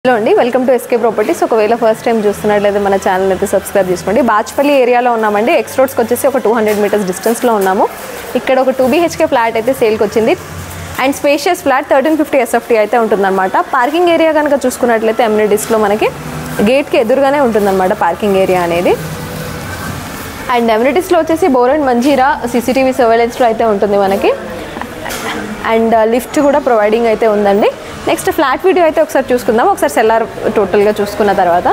hello అండి welcome to SK properties ఒకవేళ first time చూస్తున్నట్లయితే మన ఛానల్ అయితే సబ్స్క్రైబ్ చేసుకోండి బాచ్పల్లి ఏరియాలో ఉన్నామండి ఎక్స్ రోడ్స్కి వచ్చేసి ఒక టూ హండ్రెడ్ మీటర్స్ డిస్టెన్స్లో ఉన్నాము ఇక్కడ ఒక టూ బీహెచ్కే ఫ్లాట్ అయితే సేల్కి వచ్చింది and spacious flat thirteen fifty SFT అయితే ఉంటుందన్నమాట పార్కింగ్ ఏరియా కనుక చూసుకున్నట్లయితే ఎమ్యూనిటీస్లో మనకి గేట్కి ఎదురుగానే ఉంటుందన్నమాట పార్కింగ్ ఏరియా అనేది అండ్ ఎమ్యూనిటీస్లో వచ్చేసి బోర్ అండ్ మంజీరా సీసీటీవీ సర్వేలెన్స్లో అయితే ఉంటుంది మనకి అండ్ లిఫ్ట్ కూడా ప్రొవైడింగ్ అయితే ఉందండి నెక్స్ట్ ఫ్లాట్ వీడియో అయితే ఒకసారి చూసుకుందాం ఒకసారి సెల్లార్ టోటల్గా చూసుకున్న తర్వాత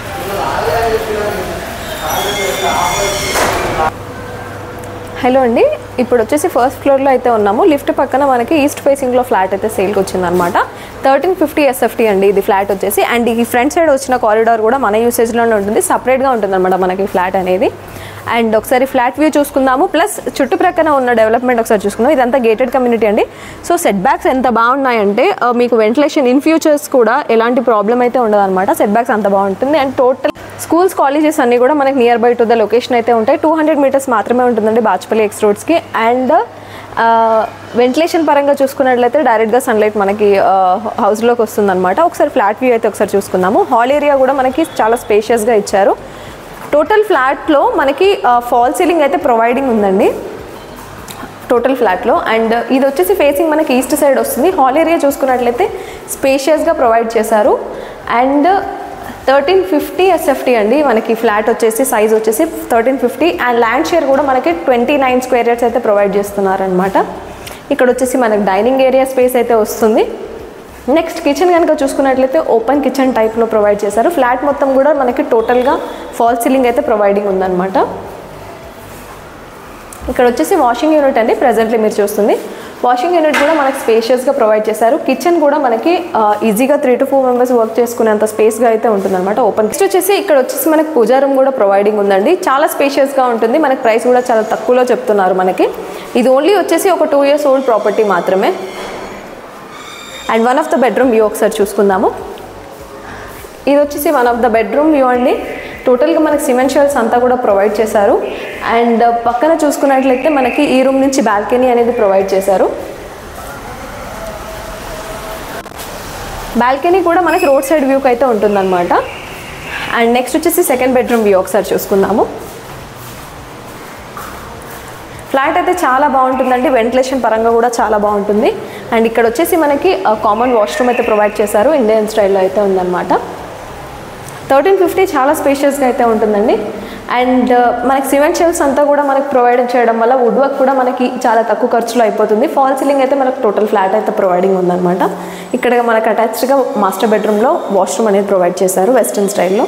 హలో అండి ఇప్పుడు వచ్చేసి ఫస్ట్ ఫ్లోర్లో అయితే ఉన్నాము లిఫ్ట్ పక్కన మనకి ఈస్ట్ ఫేసింగ్లో ఫ్లాట్ అయితే సేల్కి వచ్చిందనమాట థర్టీన్ ఫిఫ్టీ ఎస్ఎఫ్టీ అండి ఇది ఫ్లాట్ వచ్చేసి అండ్ ఈ ఫ్రంట్ సైడ్ వచ్చిన కారిడార్ కూడా మన యూసేజ్లోనే ఉంటుంది సపరేట్గా ఉంటుంది అనమాట మనకి ఫ్లాట్ అనేది అండ్ ఒకసారి ఫ్లాట్ వ్యూ చూసుకుందాము ప్లస్ చుట్టుప్రక్కన ఉన్న డెవలప్మెంట్ ఒకసారి చూసుకుందాం ఇదంతా గేటెడ్ కమ్యూనిటీ అండి సో సెట్ బ్యాక్స్ ఎంత బాగున్నాయంటే ఆ, మీకు వెంటిలేషన్ ఇన్ ఫ్యూచర్స్ కూడా ఎలాంటి ప్రాబ్లం అయితే ఉండదు అనమాట సెట్ బ్యాక్స్ అంత బాగుంటుంది అండ్ టోటల్ స్కూల్స్ కాలేజెస్ అన్నీ కూడా మనకి nearby to the location అయితే ఉంటాయి టూ హండ్రెడ్ మీటర్స్ మాత్రమే ఉంటుందండి బాచ్పల్లి ఎక్స్ రోడ్స్కి అండ్ వెంటిలేషన్ పరంగా చూసుకున్నట్లయితే డైరెక్ట్గా సన్లైట్ మనకి హౌస్లోకి వస్తుందన్నమాట ఒకసారి ఫ్లాట్ వ్యూ అయితే ఒకసారి చూసుకుందాము హాల్ ఏరియా కూడా మనకి చాలా స్పేషియస్గా ఇచ్చారు టోటల్ ఫ్లాట్లో మనకి ఫాల్ సీలింగ్ అయితే ప్రొవైడింగ్ ఉందండి టోటల్ ఫ్లాట్లో అండ్ ఇది వచ్చేసి ఫేసింగ్ మనకి ఈస్ట్ సైడ్ వస్తుంది హాల్ ఏరియా చూసుకున్నట్లయితే స్పేషియస్గా ప్రొవైడ్ చేశారు అండ్ థర్టీన్ ఫిఫ్టీ ఎస్ఎఫ్టీ అండి మనకి ఫ్లాట్ వచ్చేసి సైజ్ వచ్చేసి thirteen fifty and land share కూడా మనకి ట్వంటీ నైన్ స్క్వేర్ యార్డ్స్ అయితే ప్రొవైడ్ చేస్తున్నారనమాట ఇక్కడ వచ్చేసి మనకి డైనింగ్ ఏరియా స్పేస్ అయితే వస్తుంది నెక్స్ట్ కిచెన్ కనుక చూసుకున్నట్లయితే ఓపెన్ కిచెన్ టైప్లో ప్రొవైడ్ చేశారు ఫ్లాట్ మొత్తం కూడా మనకి టోటల్గా ఫాల్ సీలింగ్ అయితే ప్రొవైడింగ్ ఉందన్నమాట ఇక్కడ వచ్చేసి వాషింగ్ యూనిట్ అండి ప్రజెంట్లీ మీరు చూస్తుంది వాషింగ్ యూనిట్ కూడా మనకి స్పేషియస్గా ప్రొవైడ్ చేశారు కిచెన్ కూడా మనకి ఈజీగా three to four members work చేసుకునేంత స్పేస్గా అయితే ఉంటుందన్నమాట ఓపెన్ నెక్స్ట్ వచ్చేసి ఇక్కడ వచ్చేసి మనకి పూజా రూమ్ కూడా ప్రొవైడింగ్ ఉందండి చాలా స్పేషియస్గా ఉంటుంది మనకి ప్రైస్ కూడా చాలా తక్కువలో చెప్తున్నారు మనకి ఇది ఓన్లీ వచ్చేసి ఒక టూ ఇయర్స్ ఓల్డ్ ప్రాపర్టీ మాత్రమే and one of the bedroom view ఒకసారి చూసుకుందాము ఇది వచ్చేసి one of the bedroom view అండి టోటల్గా మనకి సిమెంట్ షెల్స్ అంతా కూడా ప్రొవైడ్ చేశారు అండ్ పక్కన చూసుకున్నట్లయితే మనకి ఈ రూమ్ నుంచి బాల్కనీ అనేది ప్రొవైడ్ చేశారు బాల్కనీ కూడా మనకి రోడ్ సైడ్ వ్యూకి అయితే ఉంటుందన్నమాట అండ్ నెక్స్ట్ వచ్చేసి సెకండ్ బెడ్రూమ్ వ్యూ ఒకసారి చూసుకుందాము ఫ్లాట్ అయితే చాలా బాగుంటుందండి వెంటిలేషన్ పరంగా కూడా చాలా బాగుంటుంది అండ్ ఇక్కడ వచ్చేసి మనకి కామన్ వాష్రూమ్ అయితే ప్రొవైడ్ చేశారు ఇండియన్ స్టైల్లో అయితే ఉందన్నమాట థర్టీన్ ఫిఫ్టీ చాలా స్పేషియస్గా అయితే ఉంటుందండి అండ్ మనకి సిమెంట్ షెల్స్ అంతా కూడా మనకి ప్రొవైడ్ చేయడం వల్ల వుడ్ వర్క్ కూడా మనకి చాలా తక్కువ ఖర్చులో అయిపోతుంది ఫాల్ సీలింగ్ అయితే మనకు టోటల్ ఫ్లాట్ అయితే ప్రొవైడింగ్ ఉందన్నమాట ఇక్కడ మనకు అటాచ్డ్గా మాస్టర్ బెడ్రూమ్లో వాష్రూమ్ అనేది ప్రొవైడ్ చేశారు వెస్ట్రన్ స్టైల్లో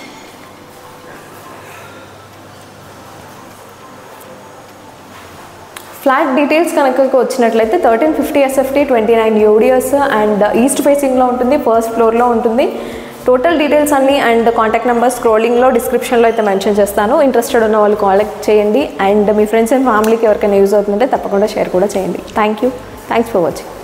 ఫ్లాట్ డీటెయిల్స్ కనుక వచ్చినట్లయితే thirteen fifty SFT twenty nine UDS and east ఫేసింగ్లో ఉంటుంది ఫస్ట్ ఫ్లోర్లో ఉంటుంది టోటల్ డీటెయిల్స్ అన్ని అండ్ కాంటాక్ట్ నెంబర్ స్క్రోలింగ్లో డిస్క్రిప్షన్లో అయితే మెన్షన్ చేస్తాను ఇంట్రెస్టెడ్ ఉన్న వాళ్ళు కాంటాక్ట్ చేయండి అండ్ మీ ఫ్రెండ్స్ అండ్ ఫ్యామిలీకి ఎవరికైనా యూజ్ అవుతుందంటే తప్పకుండా షేర్ కూడా చేయండి thank you thanks for watching